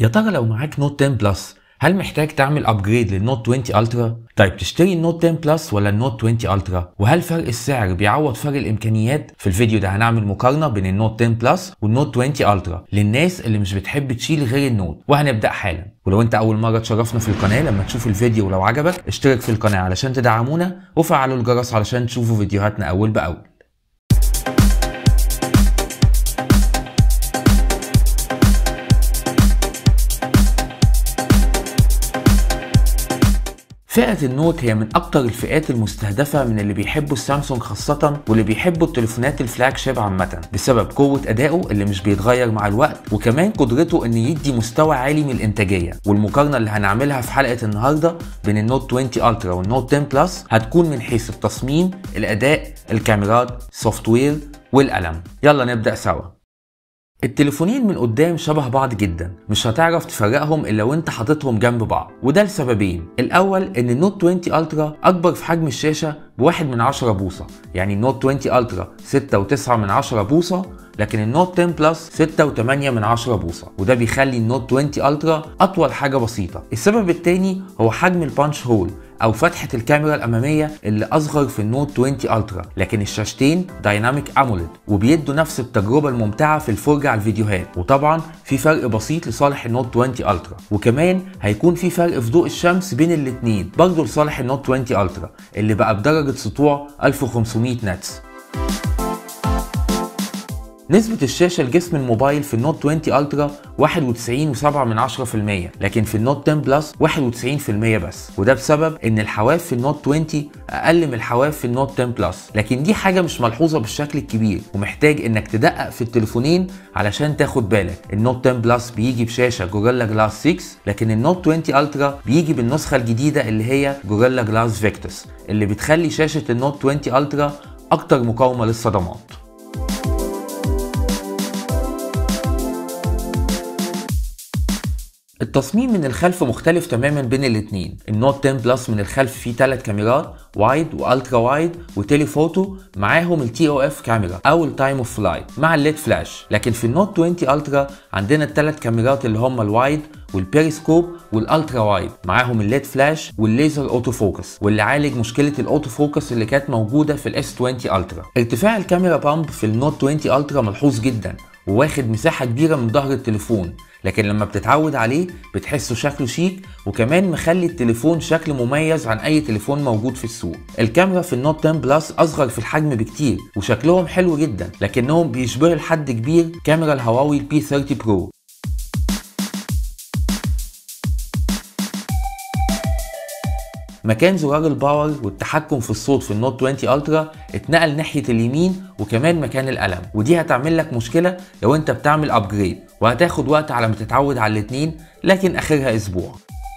يا ترى لو معاك نوت 10 بلس هل محتاج تعمل ابجريد للنوت 20 الترا؟ طيب تشتري النوت 10 بلس ولا النوت 20 الترا؟ وهل فرق السعر بيعوض فرق الامكانيات؟ في الفيديو ده هنعمل مقارنه بين النوت 10 بلس والنوت 20 الترا للناس اللي مش بتحب تشيل غير النوت وهنبدا حالا ولو انت اول مره تشرفنا في القناه لما تشوف الفيديو ولو عجبك اشترك في القناه علشان تدعمونا وفعلوا الجرس علشان تشوفوا فيديوهاتنا اول باول فئة النوت هي من أكتر الفئات المستهدفة من اللي بيحبوا السامسونج خاصة واللي بيحبوا التليفونات الفلاج شيب عامة بسبب قوة أدائه اللي مش بيتغير مع الوقت وكمان قدرته إن يدي مستوى عالي من الإنتاجية والمقارنة اللي هنعملها في حلقة النهاردة بين النوت 20 الترا والنوت 10 بلس هتكون من حيث التصميم الأداء الكاميرات سوفت وير والقلم يلا نبدأ سوا التليفونين من قدام شبه بعض جدا مش هتعرف تفرقهم الا وانت حاططهم جنب بعض وده لسببين الاول ان النوت 20 الترا اكبر في حجم الشاشه بواحد من عشرة بوصة يعني النوت 20 الترا 6.9 من عشرة بوصة لكن النوت 10 بلس 6.8 من عشرة بوصة وده بيخلي النوت 20 الترا اطول حاجة بسيطة السبب التاني هو حجم البانش هول او فتحة الكاميرا الامامية اللي اصغر في النوت 20 الترا لكن الشاشتين دايناميك اموليد وبيدوا نفس التجربة الممتعة في الفرجة على الفيديوهات وطبعا في فرق بسيط لصالح النوت 20 الترا وكمان هيكون في فرق في ضوء الشمس بين الاتنين برضه لصالح النوت 20 الترا اللي بقى بدرجة سطوع 1500 نتس نسبة الشاشة لجسم الموبايل في النوت 20 الترا 91.7 من 10% لكن في النوت 10 بلس 91% بس وده بسبب ان الحواف في النوت 20 اقل من الحواف في النوت 10 بلس لكن دي حاجة مش ملحوظة بالشكل الكبير ومحتاج انك تدقق في التليفونين علشان تاخد بالك النوت 10 بلس بيجي بشاشة جوريلا جلاس 6 لكن النوت 20 الترا بيجي بالنسخة الجديدة اللي هي جوريلا جلاس فيكتوس اللي بتخلي شاشة النوت 20 الترا اكتر مقاومة للصدمات التصميم من الخلف مختلف تماما بين الاثنين النوت 10 بلس من الخلف فيه ثلاث كاميرات وايد والترا وايد وتيلي فوتو معاهم التي او اف كاميرا او التايم اوف فلايت مع الليد فلاش لكن في النوت 20 الترا عندنا الثلاث كاميرات اللي هم الوايد والبيريسكوب والالترا وايد معاهم الليد فلاش والليزر اوتو فوكس واللي عالج مشكله الاوتو فوكس اللي كانت موجوده في الاس 20 الترا ارتفاع الكاميرا بامب في النوت 20 الترا ملحوظ جدا وواخد مساحه كبيره من ظهر التليفون لكن لما بتتعود عليه بتحسه شكله شيك وكمان مخلي التليفون شكل مميز عن اي تليفون موجود في السوق الكاميرا في النوت 10 بلس اصغر في الحجم بكتير وشكلهم حلو جدا لكنهم بيشبهوا لحد كبير كاميرا الهواوي البي 30 برو مكان زرار الباور والتحكم في الصوت في النوت 20 الترا اتنقل ناحيه اليمين وكمان مكان القلم ودي هتعمل لك مشكله لو انت بتعمل ابجريد وهتاخد وقت على ما تتعود على الاتنين لكن اخرها اسبوع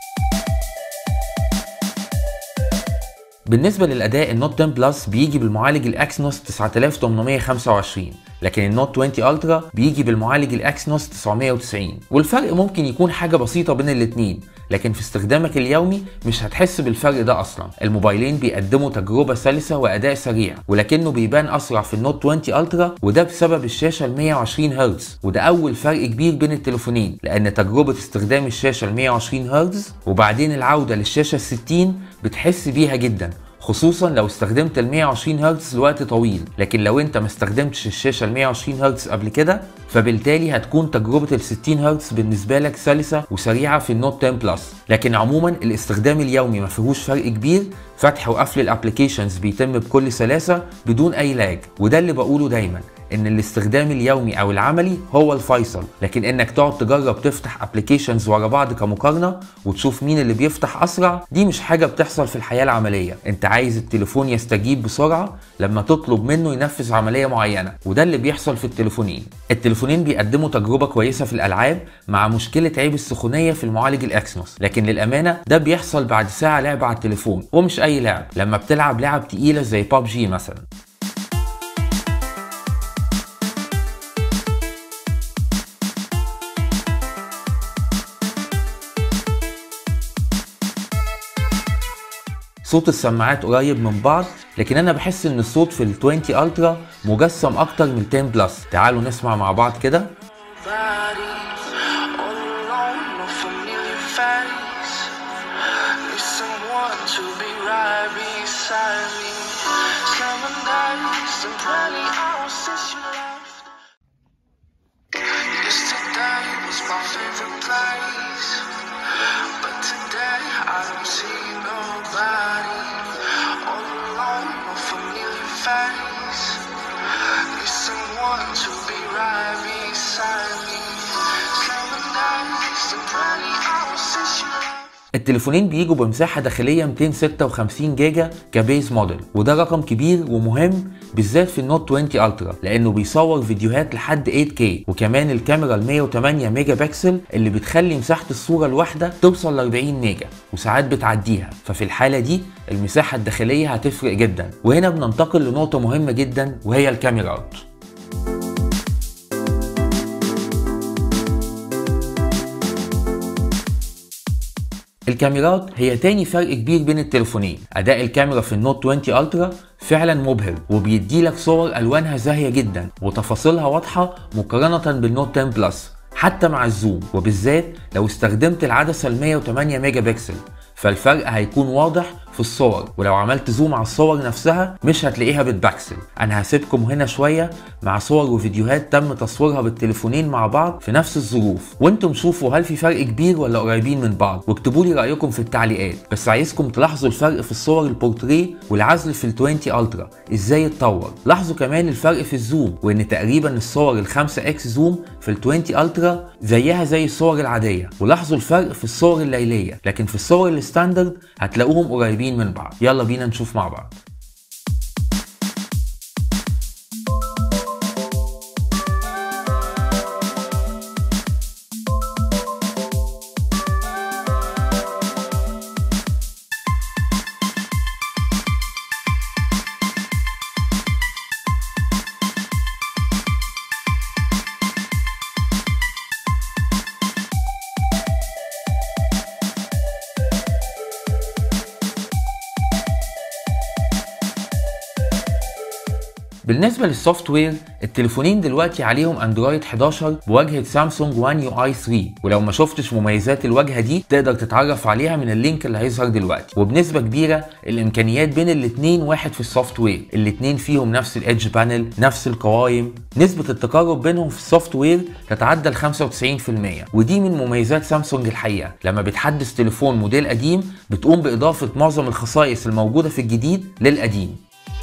بالنسبة للأداء النوت 10 بلس بيجي بالمعالج الأكسنوس 9825 لكن النوت 20 الترا بيجي بالمعالج الأكسنوس 990 والفرق ممكن يكون حاجة بسيطة بين الاتنين لكن في استخدامك اليومي مش هتحس بالفرق ده اصلا الموبايلين بيقدموا تجربة سلسة واداء سريع ولكنه بيبان اسرع في النوت 20 الترا وده بسبب الشاشة ال 120 هرتز وده اول فرق كبير بين التليفونين لان تجربة استخدام الشاشة ال 120 هرتز وبعدين العودة للشاشة ال 60 بتحس بيها جدا خصوصا لو استخدمت ال 120 هرتز لوقت طويل لكن لو انت ما استخدمتش الشاشه ال 120 هرتز قبل كده فبالتالي هتكون تجربه ال 60 هرتز بالنسبه لك سلسه وسريعه في النوت 10 بلس لكن عموما الاستخدام اليومي ما فيهوش فرق كبير فتح وقفل الابلكيشنز بيتم بكل سلاسه بدون اي لاج وده اللي بقوله دايما ان الاستخدام اليومي او العملي هو الفيصل لكن انك تقعد تجرب تفتح ابلكيشنز ورا بعض كمقارنه وتشوف مين اللي بيفتح اسرع دي مش حاجه بتحصل في الحياه العمليه انت عايز التليفون يستجيب بسرعه لما تطلب منه ينفذ عمليه معينه وده اللي بيحصل في التليفونين التليفونين بيقدموا تجربه كويسه في الالعاب مع مشكله عيب السخونيه في المعالج الاكسنوس لكن للامانه ده بيحصل بعد ساعه لعب على التليفون ومش اي لعب لما بتلعب لعب تقيله زي بابجي مثلا صوت السماعات قريب من بعض لكن انا بحس ان الصوت في ال 20 الترا مجسم اكتر من 10 بلس تعالوا نسمع مع بعض كده bodies all alone face. Need someone to be right beside me. Seven days and twenty hours since you left. Yesterday was my favorite place, but today I don't see nobody. All alone, no familiar face. Need someone to be right beside me. Seven days and twenty hours since you left. التليفونين بيجوا بمساحة داخلية 256 جيجا كبيز موديل وده رقم كبير ومهم بالذات في النوت 20 الترا لانه بيصور فيديوهات لحد 8K وكمان الكاميرا ال 108 ميجا بكسل اللي بتخلي مساحة الصورة الواحدة توصل ل 40 ميجا وساعات بتعديها ففي الحالة دي المساحة الداخلية هتفرق جدا وهنا بننتقل لنقطة مهمة جدا وهي الكاميرات الكاميرات هي تاني فرق كبير بين التليفونين اداء الكاميرا في النوت 20 الترا فعلا مبهر وبيديلك صور الوانها زاهيه جدا وتفاصيلها واضحه مقارنه بالنوت 10 بلس حتى مع الزوم وبالذات لو استخدمت العدسه ال 108 ميجا بكسل فالفرق هيكون واضح في الصور ولو عملت زوم على الصور نفسها مش هتلاقيها بتبكسل انا هسيبكم هنا شوية مع صور وفيديوهات تم تصويرها بالتليفونين مع بعض في نفس الظروف وانتم شوفوا هل في فرق كبير ولا قريبين من بعض واكتبوا لي رايكم في التعليقات بس عايزكم تلاحظوا الفرق في الصور البورتريه والعزل في ال 20 الترا ازاي اتطور لاحظوا كمان الفرق في الزوم وان تقريبا الصور ال 5 اكس زوم في ال 20 الترا زيها زي الصور العاديه ولاحظوا الفرق في الصور الليليه لكن في الصور الستاندرد هتلاقوهم قريبين من بعض يلا بينا نشوف مع بعض بالنسبة للسوفت وير التليفونين دلوقتي عليهم اندرويد 11 بواجهة سامسونج وان يو اي 3 ولو ما شفتش مميزات الواجهة دي تقدر تتعرف عليها من اللينك اللي هيظهر دلوقتي وبنسبة كبيرة الامكانيات بين الاتنين واحد في السوفت وير الاتنين فيهم نفس الايدج بانل نفس القوائم نسبة التقارب بينهم في السوفت وير تتعدى ال 95% ودي من مميزات سامسونج الحقيقة لما بتحدث تليفون موديل قديم بتقوم بإضافة معظم الخصائص الموجودة في الجديد للقديم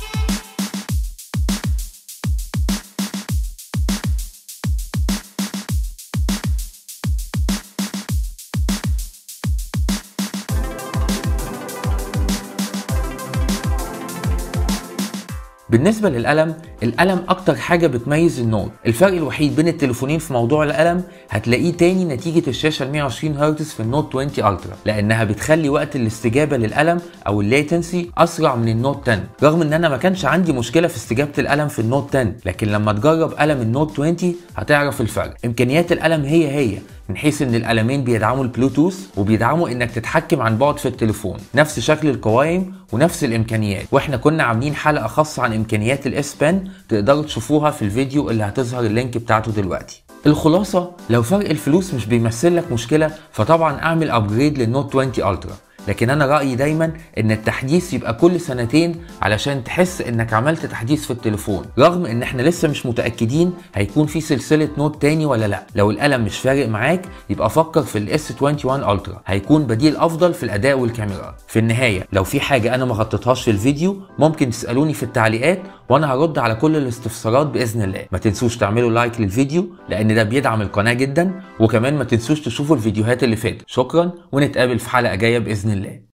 بالنسبة للقلم القلم أكتر حاجة بتميز النوت الفرق الوحيد بين التليفونين في موضوع القلم هتلاقيه تاني نتيجة الشاشة ال 120 هرتز في النوت 20 الترا لأنها بتخلي وقت الاستجابة للقلم أو الليتنسي أسرع من النوت 10 رغم إن أنا ما كانش عندي مشكلة في استجابة القلم في النوت 10 لكن لما تجرب قلم النوت 20 هتعرف الفرق إمكانيات القلم هي هي من حيث ان القلمين بيدعموا البلوتوث وبيدعموا انك تتحكم عن بعد في التليفون نفس شكل القوائم ونفس الامكانيات واحنا كنا عاملين حلقه خاصه عن امكانيات الاس بن تقدروا تشوفوها في الفيديو اللي هتظهر اللينك بتاعته دلوقتي الخلاصه لو فرق الفلوس مش بيمثل لك مشكله فطبعا اعمل ابجريد للنوت 20 الترا لكن انا رايي دايما ان التحديث يبقى كل سنتين علشان تحس انك عملت تحديث في التليفون رغم ان احنا لسه مش متاكدين هيكون في سلسله نوت تاني ولا لا لو القلم مش فارق معاك يبقى فكر في الاس 21 الترا هيكون بديل افضل في الاداء والكاميرا في النهايه لو في حاجه انا ما غطيتهاش في الفيديو ممكن تسالوني في التعليقات وانا هرد على كل الاستفسارات باذن الله ما تنسوش تعملوا لايك للفيديو لان ده بيدعم القناه جدا وكمان ما تنسوش تشوفوا الفيديوهات اللي فاتت شكرا ونتقابل في حلقه جايه باذن الله